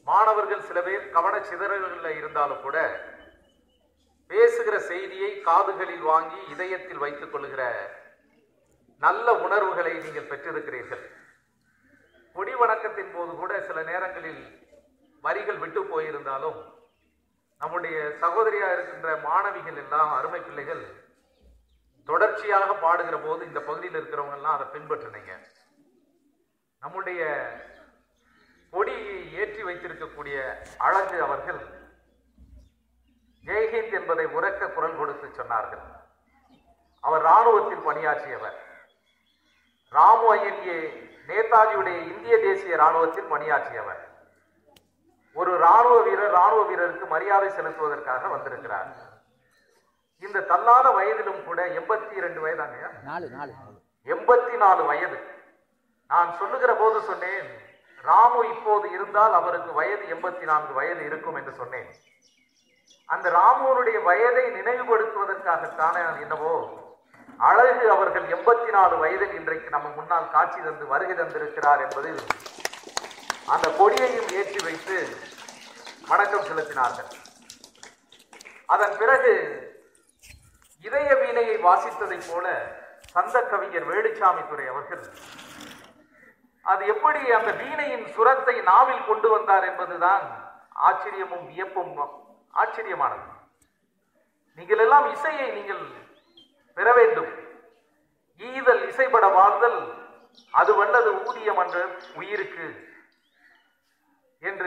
மாணவர்கள் சில பேர் கவன சிதறல்களில் இருந்தாலும் கூட பேசுகிற செய்தியை காதுகளில் வாங்கி இதயத்தில் வைத்துக் கொள்கிற நல்ல உணர்வுகளை நீங்கள் பெற்றிருக்கிறீர்கள் கொடி வணக்கத்தின் போது கூட சில நேரங்களில் வரிகள் விட்டு போயிருந்தாலும் நம்முடைய சகோதரியா இருக்கின்ற மாணவிகள் எல்லாம் அருமை பிள்ளைகள் தொடர்ச்சியாக பாடுகிற போது இந்த பகுதியில் இருக்கிறவங்க எல்லாம் அதை பின்பற்றினீங்க நம்முடைய கொடியை ஏற்றி வைத்திருக்கக்கூடிய அழகு அவர்கள் ஜெய்ஹிந்த் என்பதை உரக்க குரல் கொடுத்து சொன்னார்கள் அவர் ராணுவத்தில் பணியாற்றியவர் ராமு ஐஎன்ஏ நேதாஜியுடைய இந்திய தேசிய ராணுவத்தில் பணியாற்றியவர் ஒரு ராணுவ வீரர் ராணுவ வீரருக்கு மரியாதை செலுத்துவதற்காக வந்திருக்கிறார் இந்த தள்ளாத வயதிலும் கூட எண்பத்தி இரண்டு வயதாங்க நாலு நாலு நாலு எண்பத்தி நாலு வயது நான் சொல்லுகிற போது சொன்னேன் ராமு இப்போது இருந்தால் அவருக்கு வயது எண்பத்தி நான்கு வயது இருக்கும் என்று சொன்னேன் அந்த ராமுவனுடைய வயதை நினைவுபடுத்துவதற்காகத்தானே என்னவோ அழகு அவர்கள் எண்பத்தி நாலு வயதில் இன்றைக்கு நம்ம முன்னால் காட்சி தந்து வருகை தந்திருக்கிறார் என்பதில் அந்த கொடியையும் ஏற்றி வைத்து வணக்கம் செலுத்தினார்கள் அதன் பிறகு இதய வீணையை வாசித்ததைப் போல சந்த கவிஞர் வேலுச்சாமி துறை அவர்கள் அது எப்படி அந்த வீணையின் சுரத்தை நாவில் கொண்டு வந்தார் என்பதுதான் ஆச்சரியமும் வியப்பும் ஆச்சரியமானது நீங்கள் எல்லாம் இசையை நீங்கள் பெற வேண்டும் ஈதல் இசைப்பட வாழ்தல் அது வல்லது ஊதியம் என்ற உயிருக்கு என்று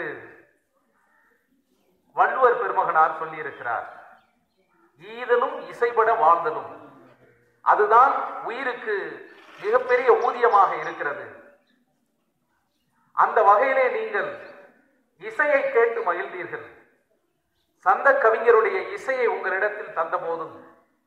வள்ளுவர் பெருமகனார் சொல்லியிருக்கிறார் ஈதலும் இசைப்பட வாழ்தலும் அதுதான் உயிருக்கு மிகப்பெரிய ஊதியமாக இருக்கிறது அந்த வகையிலே நீங்கள் இசையை கேட்டு மகிழ்ந்தீர்கள் சந்த கவிஞருடைய இசையை உங்களிடத்தில் தந்த போதும்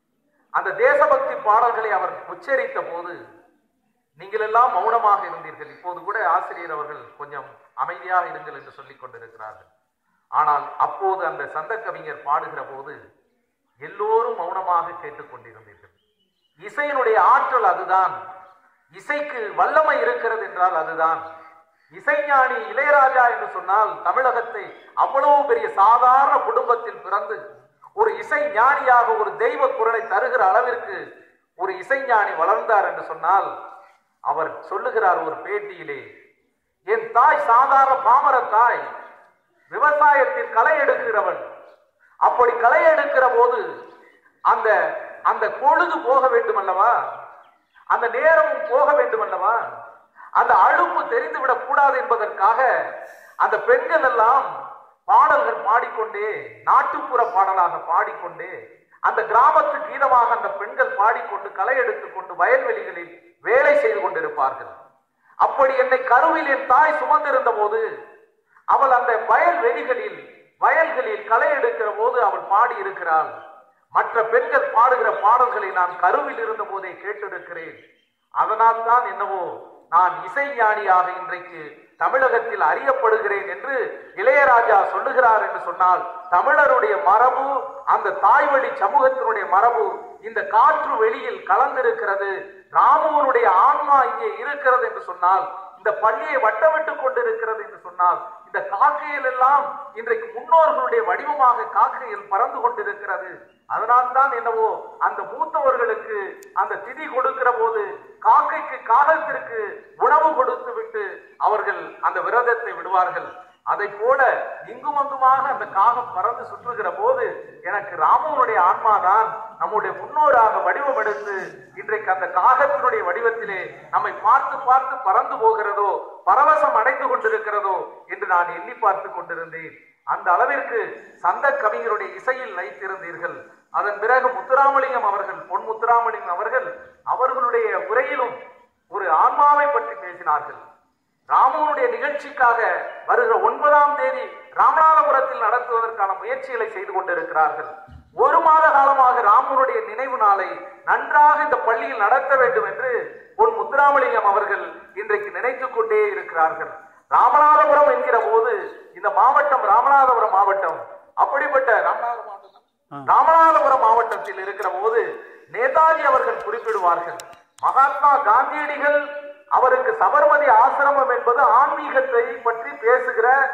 அந்த தேசபக்தி பாடல்களை அவர் உச்சரித்த போது நீங்கள் எல்லாம் மௌனமாக இருந்தீர்கள் இப்போது கூட ஆசிரியர் அவர்கள் கொஞ்சம் அமைதியாக இருங்கள் என்று சொல்லிக் கொண்டிருக்கிறார்கள் ஆனால் அப்போது அந்த சந்த கவிஞர் பாடுகிற போது எல்லோரும் மௌனமாக கேட்டுக்கொண்டிருந்தீர்கள் இசையினுடைய ஆற்றல் அதுதான் இசைக்கு வல்லமை இருக்கிறது என்றால் அதுதான் இசைஞானி இளையராஜா என்று சொன்னால் தமிழகத்தை அவ்வளவு பெரிய சாதாரண குடும்பத்தில் பிறந்து ஒரு இசை ஞானியாக ஒரு தெய்வ குரலை தருகிற அளவிற்கு ஒரு இசைஞானி வளர்ந்தார் என்று சொன்னால் அவர் சொல்லுகிறார் ஒரு பேட்டியிலே என் தாய் சாதாரண பாமர தாய் விவசாயத்தில் களை எடுக்கிறவன் அப்படி களை எடுக்கிற போது அந்த அந்த பொழுது போக வேண்டும் அல்லவா அந்த நேரமும் போக வேண்டும் அல்லவா அந்த அழுப்பு தெரிந்து விடக் கூடாது என்பதற்காக அந்த பெண்கள் எல்லாம் பாடல்கள் பாடிக்கொண்டே நாட்டுப்புற பாடலாக பாடிக்கொண்டே அந்த கிராமத்து கீதமாக அந்த பெண்கள் பாடிக்கொண்டு களை எடுத்துக்கொண்டு வயல்வெளிகளில் வேலை செய்து கொண்டிருப்பார்கள் அப்படி என்னை கருவில் என் தாய் சுமந்திருந்த போது அவள் அந்த வயல்வெளிகளில் வயல்களில் களை எடுக்கிற போது அவள் பாடி இருக்கிறாள் மற்ற பெண்கள் பாடுகிற பாடல்களை நான் கருவில் இருந்த போதே கேட்டிருக்கிறேன் அதனால் தான் என்னவோ நான் இசைஞானியாக இன்றைக்கு தமிழகத்தில் அறியப்படுகிறேன் என்று இளையராஜா சொல்லுகிறார் என்று சொன்னால் தமிழருடைய மரபு அந்த தாய்வழி சமூகத்தினுடைய மரபு இந்த காற்று வெளியில் கலந்திருக்கிறது ராமுவனுடைய ஆன்மா இங்கே இருக்கிறது என்று சொன்னால் இந்த பள்ளியை வட்டமிட்டுக் கொண்டிருக்கிறது என்று சொன்னால் இந்த காக்கையில் எல்லாம் இன்றைக்கு முன்னோர்களுடைய வடிவமாக காக்கையில் பறந்து கொண்டிருக்கிறது அதனால்தான் என்னவோ அந்த மூத்தவர்களுக்கு அந்த திதி கொடுக்கிற போது காக்கைக்கு காகத்திற்கு உணவு கொடுத்து விட்டு அவர்கள் அந்த விரதத்தை விடுவார்கள் அதை போல இங்கும் அங்குமாக அந்த காகம் பறந்து சுற்றுகிற போது எனக்கு ராமனுடைய ஆன்மாதான் நம்முடைய முன்னோராக வடிவம் எடுத்து இன்றைக்கு அந்த காகத்தினுடைய வடிவத்திலே நம்மை பார்த்து பார்த்து பறந்து போகிறதோ பரவசம் அடைந்து கொண்டிருக்கிறதோ என்று நான் எண்ணி பார்த்து கொண்டிருந்தேன் அந்த அளவிற்கு சந்த கவிஞருடைய இசையில் லைத்திருந்தீர்கள் அதன் பிறகு முத்துராமலிங்கம் அவர்கள் பொன் முத்துராமலிங்கம் அவர்கள் அவர்களுடைய உரையிலும் ஒரு ஆன்மாவை பற்றி பேசினார்கள் ராமனுடைய நிகழ்ச்சிக்காக வருகிற ஒன்பதாம் தேதி ராமநாதபுரத்தில் நடத்துவதற்கான முயற்சிகளை செய்து கொண்டிருக்கிறார்கள் ஒரு மாத காலமாக ராமனுடைய நினைவு நாளை நன்றாக இந்த பள்ளியில் நடத்த வேண்டும் என்று பொன் முத்துராமலிங்கம் அவர்கள் இன்றைக்கு நினைத்துக் கொண்டே இருக்கிறார்கள் ராமநாதபுரம் என்கிற போது இந்த மாவட்டம் ராமநாதபுரம் மாவட்டம் அப்படிப்பட்ட ராமநாதபுரம் மாவட்டம் ராமநாதபுரம் மாவட்டத்தில் இருக்கிற போது நேதாஜி அவர்கள் குறிப்பிடுவார்கள் மகாத்மா காந்தியடிகள் அவருக்கு சபர்மதி ஆசிரமம் என்பது ஆன்மீகத்தை பற்றி பேசுகிற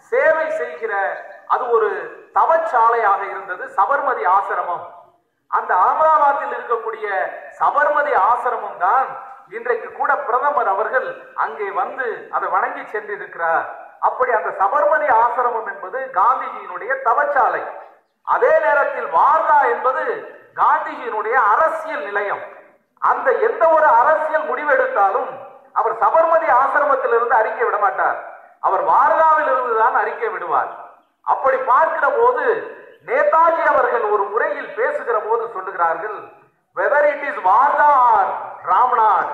சேவை செய்கிற அது ஒரு தவச்சாலையாக இருந்தது சபர்மதி ஆசிரமம் அந்த அகமதாபாத்தில் இருக்கக்கூடிய சபர்மதி ஆசிரமம் தான் இன்றைக்கு கூட பிரதமர் அவர்கள் அங்கே வந்து அதை வணங்கி சென்றிருக்கிறார் அப்படி அந்த சபர்மதி ஆசிரமம் என்பது காந்திஜியினுடைய தவச்சாலை அதே நேரத்தில் வார்தா என்பது காந்திஜியினுடைய அரசியல் நிலையம் அந்த எந்த ஒரு அரசியல் முடிவெடுத்தாலும் அவர் சபர்மதி ஆசிரமத்திலிருந்து அறிக்கை விட மாட்டார் அவர் வார்தாவில் இருந்து தான் அறிக்கை விடுவார் அப்படி பார்க்கிற போது நேதாஜி அவர்கள் ஒரு முறையில் பேசுகிற போது சொல்லுகிறார்கள் whether it is Vardah or Ramnad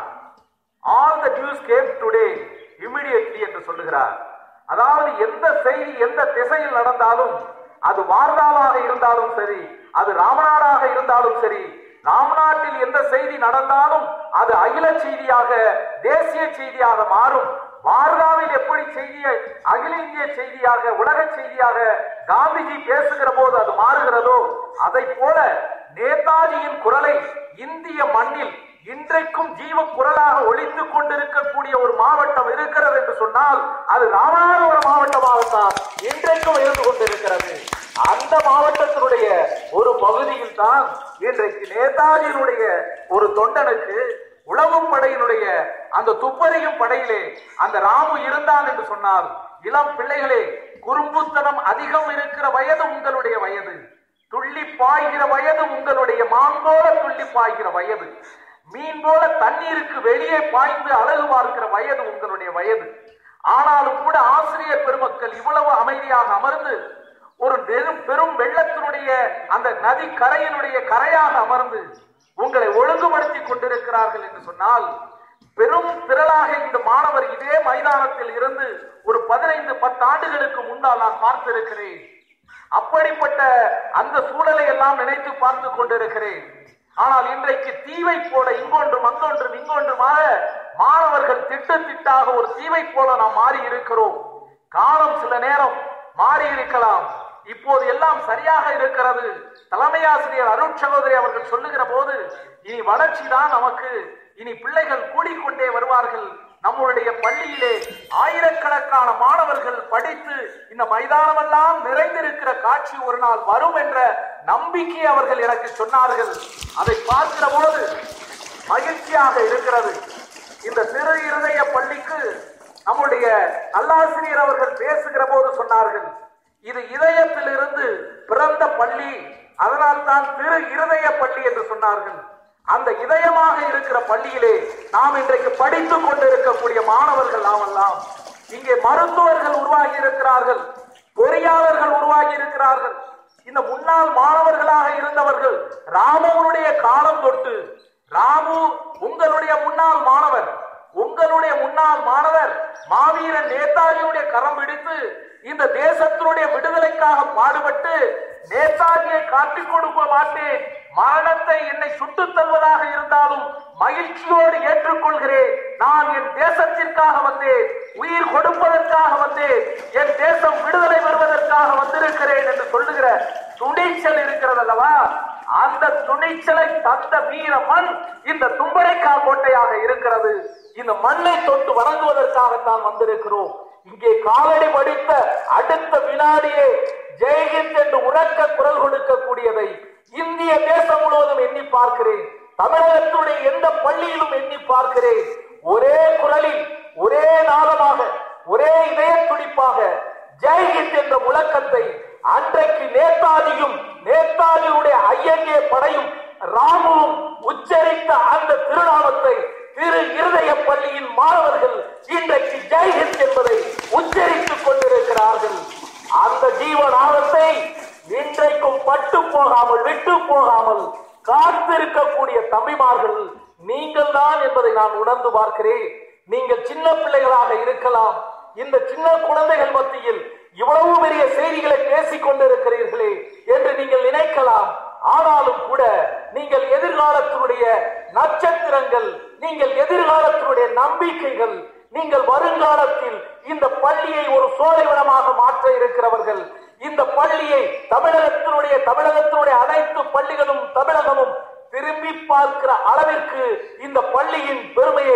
all the news came today immediately என்று சொல்லுகிறார் அதாவது எந்த செய்தி எந்த திசையில் நடந்தாலும் அது வார்தாவாக இருந்தாலும் சரி அது ராமநாடாக இருந்தாலும் சரி ராம்நாட்டில் எந்த செய்தி நடந்தாலும் அது அகில செய்தியாக தேசிய செய்தியாக மாறும் வார்தாவில் எப்படி செய்தியை அகில இந்திய செய்தியாக உலக செய்தியாக காந்திஜி பேசுகிற போது அது மாறுகிறதோ அதை போல நேதாஜியின் குரலை இந்திய மண்ணில் இன்றைக்கும் ஜீவ குரலாக ஒழித்துக் கொண்டிருக்கக்கூடிய ஒரு மாவட்டம் இருக்கிறது என்று சொன்னால் அது ராமநாதபுரம் மாவட்டமாகத்தான் இன்றைக்கும் இருந்து கொண்டிருக்கிறது அந்த மாவட்டத்தினுடைய ஒரு பகுதியில் தான் இன்றைக்கு நேதாஜியினுடைய ஒரு தொண்டனுக்கு உளவு படையினுடைய அந்த துப்பறியும் படையிலே அந்த ராமு இருந்தான் என்று சொன்னால் இளம் பிள்ளைகளே குறும்புத்தனம் அதிகம் இருக்கிற வயது உங்களுடைய வயது துள்ளி பாய்கிற வயது உங்களுடைய மான் போல துள்ளி பாய்கிற வயது மீன் போல தண்ணீருக்கு வெளியே பாய்ந்து அழகு பார்க்கிற வயது உங்களுடைய வயது ஆனாலும் கூட ஆசிரியர் பெருமக்கள் இவ்வளவு அமைதியாக அமர்ந்து ஒரு பெரும் பெரும் வெள்ளத்தினுடைய அந்த நதி கரையினுடைய கரையாக அமர்ந்து உங்களை ஒழுங்குபடுத்தி கொண்டிருக்கிறார்கள் என்று சொன்னால் பெரும் திரளாக இந்த மாணவர் இதே மைதானத்தில் இருந்து ஒரு பதினைந்து பத்து ஆண்டுகளுக்கு முன்னால் நான் பார்த்திருக்கிறேன் அப்படிப்பட்ட அந்த சூழலை எல்லாம் நினைத்து பார்த்து கொண்டிருக்கிறேன் ஆனால் இன்றைக்கு தீவை போல இங்கொன்றும் அங்கொன்றும் இங்கொன்றுமாக மாணவர்கள் திட்டு திட்டாக ஒரு தீவை போல நாம் மாறி இருக்கிறோம் காலம் சில நேரம் மாறி இருக்கலாம் இப்போது எல்லாம் சரியாக இருக்கிறது தலைமை ஆசிரியர் அருண் சகோதரி அவர்கள் சொல்லுகிற போது இனி வளர்ச்சி தான் நமக்கு இனி பிள்ளைகள் கூடிக்கொண்டே வருவார்கள் நம்மளுடைய பள்ளியிலே ஆயிரக்கணக்கான மாணவர்கள் படித்து இந்த மைதானமெல்லாம் நிறைந்திருக்கிற காட்சி ஒரு நாள் வரும் என்ற நம்பிக்கை அவர்கள் எனக்கு சொன்னார்கள் அதை பார்க்கிற போது மகிழ்ச்சியாக இருக்கிறது இந்த சிறு இருதய பள்ளிக்கு நம்முடைய நல்லாசிரியர் அவர்கள் பேசுகிற போது சொன்னார்கள் இது இதயத்திலிருந்து பிறந்த பள்ளி அதனால் தான் திரு இருதய பள்ளி என்று சொன்னார்கள் அந்த இதயமாக இருக்கிற பள்ளியிலே நாம் இன்றைக்கு படித்துக் கொண்டிருக்கக்கூடிய மாணவர்கள் நாமெல்லாம் இங்கே மருத்துவர்கள் உருவாகி இருக்கிறார்கள் பொறியாளர்கள் உருவாகி இருக்கிறார்கள் இந்த முன்னாள் மாணவர்களாக இருந்தவர்கள் ராமுவனுடைய காலம் தொட்டு ராமு உங்களுடைய முன்னாள் மாணவர் உங்களுடைய முன்னாள் மாணவர் மாவீரன் நேதாஜியுடைய கரம் பிடித்து இந்த தேசத்தினுடைய விடுதலைக்காக பாடுபட்டு நேதாஜியை காட்டிக் கொடுக்க மாட்டேன் மரணத்தை என்னை சுட்டுத் தள்ளுவதாக இருந்தாலும் மகிழ்ச்சியோடு ஏற்றுக்கொள்கிறேன் நான் என் தேசத்திற்காக வந்தேன் உயிர் கொடுப்பதற்காக வந்தேன் என் தேசம் விடுதலை பெறுவதற்காக வந்திருக்கிறேன் என்று சொல்லுகிற துணிச்சல் இருக்கிறது அல்லவா அந்த துணிச்சலை தந்த வீர மண் இந்த தும்பரைக்கா கோட்டையாக இருக்கிறது இந்த மண்ணை தொட்டு வணங்குவதற்காகத்தான் வந்திருக்கிறோம் இங்கே காலடி படித்த அடுத்த வினாடியே ஜெய்ஹிந்த் என்று உறக்க குரல் கொடுக்கக்கூடியதை இந்திய தேசம் முழுவதும் எண்ணி பார்க்கிறேன் தமிழகத்துடைய எந்த பள்ளியிலும் எண்ணி பார்க்கிறேன் ஒரே குரலில் ஒரே நாளமாக ஒரே இதய துடிப்பாக ஜெய்ஹிந்த் என்ற முழக்கத்தை அன்றைக்கு நேதாஜியும் நேதாஜியுடைய ஐஎன்ஏ படையும் ராமுவும் உச்சரித்த அந்த திருநாமத்தை திரு இருதய பள்ளியின் மாணவர்கள் இன்றைக்கு ஜெய்ஹிந்த் என்பதை உச்சரித்துக் கொண்டிருக்கிறார்கள் அந்த ஜீவநாதத்தை இன்றைக்கும் பட்டு போகாமல் விட்டு போகாமல் காத்திருக்கக்கூடிய தம்பிமார்கள் நீங்கள் தான் என்பதை நான் உணர்ந்து பார்க்கிறேன் நீங்கள் சின்ன பிள்ளைகளாக இருக்கலாம் இந்த சின்ன குழந்தைகள் மத்தியில் இவ்வளவு பெரிய செய்திகளை பேசிக் கொண்டிருக்கிறீர்களே என்று நீங்கள் நினைக்கலாம் ஆனாலும் கூட நீங்கள் எதிர்காலத்தினுடைய நட்சத்திரங்கள் நீங்கள் எதிர்காலத்தினுடைய நம்பிக்கைகள் நீங்கள் வருங்காலத்தில் இந்த பள்ளியை ஒரு சோலைவனமாக மாற்ற இருக்கிறவர்கள் இந்த பள்ளியை தமிழகத்தினுடைய தமிழகத்தினுடைய அனைத்து பள்ளிகளும் தமிழகமும் திரும்பி பார்க்கிற அளவிற்கு இந்த பள்ளியின் பெருமையை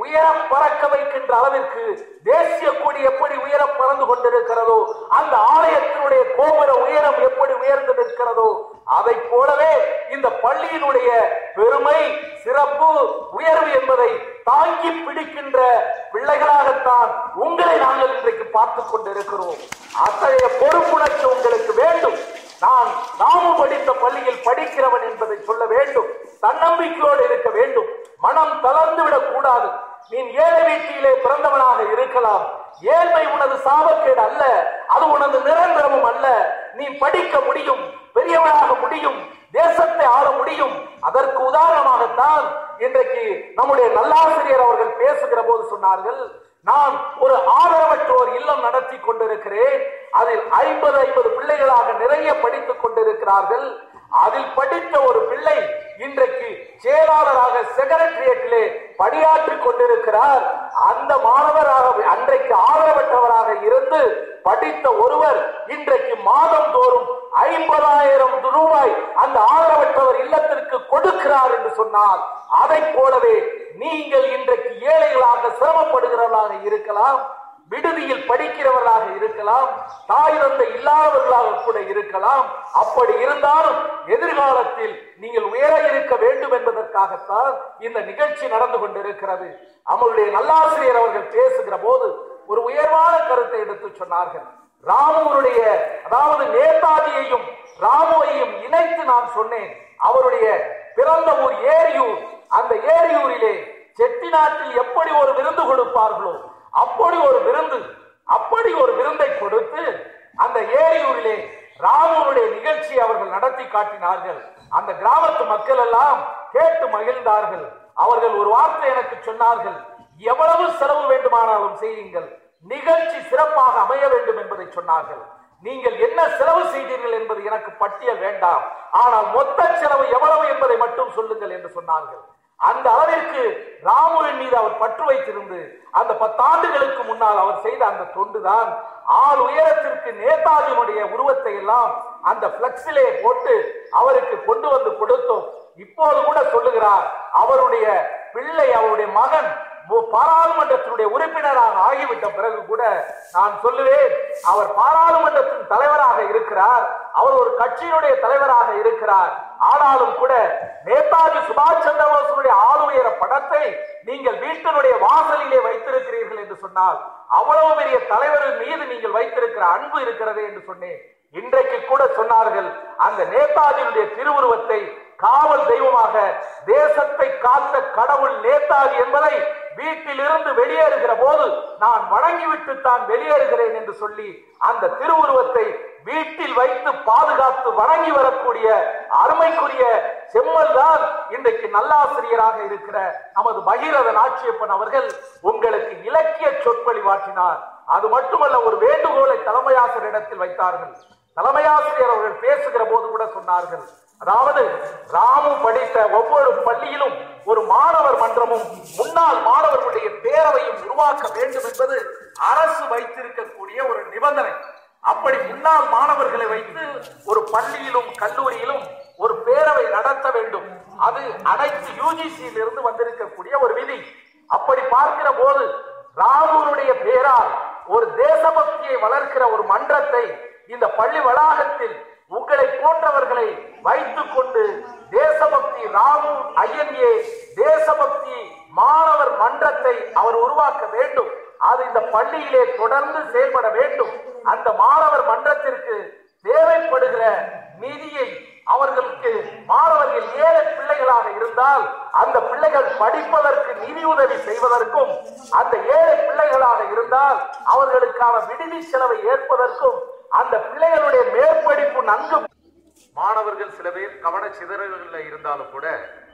உயர பறக்க வைக்கின்ற அளவிற்கு தேசிய கொடி எப்படி உயர பறந்து கொண்டிருக்கிறதோ அந்த ஆலயத்தினுடைய கோபுர உயரம் எப்படி உயர்ந்து நிற்கிறதோ அதை போலவே இந்த பள்ளியினுடைய பெருமை சிறப்பு உயர்வு என்பதை தாங்கி பிடிக்கின்ற பிள்ளைகளாகத்தான் உங்களை நாங்கள் இன்றைக்கு பார்த்துக் கொண்டிருக்கிறோம் அத்தகைய பொறுப்புணர்ச்சி உங்களுக்கு வேண்டும் நான் நாமும் படித்த பள்ளியில் படிக்கிறவன் என்பதை சொல்ல வேண்டும் தன்னம்பிக்கையோடு இருக்க வேண்டும் மனம் தளர்ந்து விடக் கூடாது நீ ஏழை வீட்டிலே பிறந்தவனாக இருக்கலாம் ஏழ்மை உனது சாபக்கேடு அல்ல அது உனது நிரந்தரமும் அல்ல நீ படிக்க முடியும் பெரியவனாக முடியும் தேசத்தை ஆள முடியும் அதற்கு உதாரணமாகத்தான் இன்றைக்கு நம்முடைய நல்லாசிரியர் அவர்கள் பேசுகிற போது சொன்னார்கள் நான் ஒரு ஆதரவற்றோர் இல்லம் நடத்தி கொண்டிருக்கிறேன் அதில் ஐம்பது ஐம்பது பிள்ளைகளாக நிறைய படித்துக் கொண்டிருக்கிறார்கள் அதில் படித்த ஒரு பிள்ளை இன்றைக்கு செயலாளராக செக்ரட்டரியேட்டிலே பணியாற்றிக் கொண்டிருக்கிறார் அந்த மாணவராக அன்றைக்கு ஆதரவற்றவராக இருந்து படித்த ஒருவர் இன்றைக்கு மாதம் தோறும் ஐம்பதாயிரம் ரூபாய் அந்த ஆதரவற்றவர் இல்லத்திற்கு கொடுக்கிறார் என்று சொன்னால் அதை போலவே நீங்கள் இன்றைக்கு ஏழைகளாக சிரமப்படுகிறவர்களாக இருக்கலாம் விடுதியில் படிக்கிறவர்களாக இருக்கலாம் தாய் தந்தை இல்லாதவர்களாக கூட இருக்கலாம் அப்படி இருந்தாலும் எதிர்காலத்தில் நீங்கள் உயர இருக்க வேண்டும் என்பதற்காகத்தான் இந்த நிகழ்ச்சி நடந்து கொண்டிருக்கிறது அவருடைய நல்லாசிரியர் அவர்கள் பேசுகிற போது ஒரு உயர்வான கருத்தை எடுத்து சொன்னார்கள் ராமுவனுடைய அதாவது நேதாஜியையும் ராமுவையும் இணைத்து நான் சொன்னேன் அவருடைய பிறந்த ஊர் ஏரியூர் அந்த ஏரியூரிலே செட்டிநாட்டில் எப்படி ஒரு விருந்து கொடுப்பார்களோ அப்படி ஒரு விருந்து அப்படி ஒரு விருந்தை கொடுத்து அந்த ஏரியூரிலே ராமனுடைய நிகழ்ச்சி அவர்கள் நடத்தி காட்டினார்கள் அந்த கிராமத்து மக்கள் எல்லாம் கேட்டு மகிழ்ந்தார்கள் அவர்கள் ஒரு வார்த்தை எனக்கு சொன்னார்கள் எவ்வளவு செலவு வேண்டுமானாலும் செய்யுங்கள் நிகழ்ச்சி சிறப்பாக அமைய வேண்டும் என்பதை சொன்னார்கள் நீங்கள் என்ன செலவு செய்தீர்கள் என்பது எனக்கு பட்டியல் வேண்டாம் ஆனால் மொத்த செலவு எவ்வளவு என்பதை மட்டும் சொல்லுங்கள் என்று சொன்னார்கள் அந்த அளவிற்கு ராமுவின் மீது அவர் பற்று வைத்திருந்து அந்த பத்தாண்டுகளுக்கு முன்னால் அவர் செய்த அந்த தொண்டுதான் ஆள் உயரத்திற்கு நேதாஜியினுடைய உருவத்தை எல்லாம் அந்த பிளக்ஸிலே போட்டு அவருக்கு கொண்டு வந்து கொடுத்தோம் இப்போது கூட சொல்லுகிறார் அவருடைய பிள்ளை அவருடைய மகன் மு- பாராளுமன்றத்தினுடைய உறுப்பினராக ஆகிவிட்ட பிறகு கூட நான் சொல்லுவேன் அவர் பாராளுமன்றத்தின் தலைவராக இருக்கிறார் அவர் ஒரு கட்சியினுடைய தலைவராக இருக்கிறார் ஆனாலும் கூட நேதாஜி சுபாஷ் சந்திர போஸுடைய ஆளுயர படத்தை நீங்கள் வீட்டினுடைய வாசலிலே வைத்திருக்கிறீர்கள் என்று சொன்னால் அவ்வளவு பெரிய தலைவரின் மீது நீங்கள் வைத்திருக்கிற அன்பு இருக்கிறது என்று சொன்னேன் இன்றைக்கு கூட சொன்னார்கள் அந்த நேதாஜியுடைய திருவுருவத்தை காவல் தெய்வமாக தேசத்தை காத்த கடவுள் நேதாஜி என்பதை வீட்டிலிருந்து வெளியேறுகிற போது நான் வணங்கிவிட்டு தான் வெளியேறுகிறேன் என்று சொல்லி அந்த திருவுருவத்தை வீட்டில் வைத்து பாதுகாத்து வணங்கி வரக்கூடிய அருமைக்குரிய செம்மல் தான் இன்றைக்கு நல்லாசிரியராக இருக்கிற நமது பகீரத நாச்சியப்பன் அவர்கள் உங்களுக்கு இலக்கிய சொற்பொழிவாற்றினார் அது மட்டுமல்ல ஒரு வேண்டுகோளை தலைமையாசிரியரிடத்தில் வைத்தார்கள் தலைமையாசிரியர் அவர்கள் பேசுகிற போது கூட சொன்னார்கள் அதாவது ராமு படித்த ஒவ்வொரு பள்ளியிலும் ஒரு மாணவர் மன்றமும் முன்னாள் மாணவர்களுடைய பேரவையும் உருவாக்க வேண்டும் என்பது அரசு வைத்திருக்கக்கூடிய ஒரு நிபந்தனை அப்படி முன்னாள் மாணவர்களை வைத்து ஒரு பள்ளியிலும் கல்லூரியிலும் ஒரு பேரவை நடத்த வேண்டும் அது அனைத்து யூஜிசியில் இருந்து வந்திருக்கக்கூடிய ஒரு விதி அப்படி பார்க்கிற போது ராமுனுடைய பெயரால் ஒரு தேசபக்தியை வளர்க்கிற ஒரு மன்றத்தை இந்த பள்ளி வளாகத்தில் உங்களை போன்றவர்களை வைத்துக் கொண்டு தேசபக்தி ராமு ஐஎன்ஏ தேசபக்தி மாணவர் மன்றத்தை அவர் உருவாக்க வேண்டும் அது இந்த பள்ளியிலே தொடர்ந்து செயல்பட வேண்டும் அந்த மாணவர் மன்றத்திற்கு தேவைப்படுகிற நிதியை அவர்களுக்கு மாணவர்கள் ஏழை பிள்ளைகளாக இருந்தால் அந்த பிள்ளைகள் படிப்பதற்கு நிதி உதவி செய்வதற்கும் அந்த ஏழை பிள்ளைகளாக இருந்தால் அவர்களுக்கான விடுதி செலவை ஏற்பதற்கும் அந்த பிள்ளைகளுடைய மேற்படிப்பு நன்கு மாணவர்கள் சில பேர் கவன சிதறல்களில் இருந்தாலும் கூட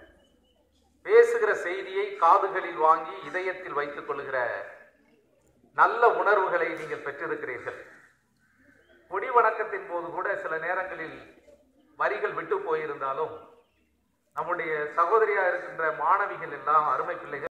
பேசுகிற செய்தியை காதுகளில் வாங்கி இதயத்தில் வைத்துக் கொள்ளுகிற நல்ல உணர்வுகளை நீங்கள் பெற்றிருக்கிறீர்கள் கொடி வணக்கத்தின் போது கூட சில நேரங்களில் வரிகள் விட்டு போயிருந்தாலும் நம்முடைய சகோதரியா இருக்கின்ற மாணவிகள் எல்லாம் அருமை பிள்ளைகள்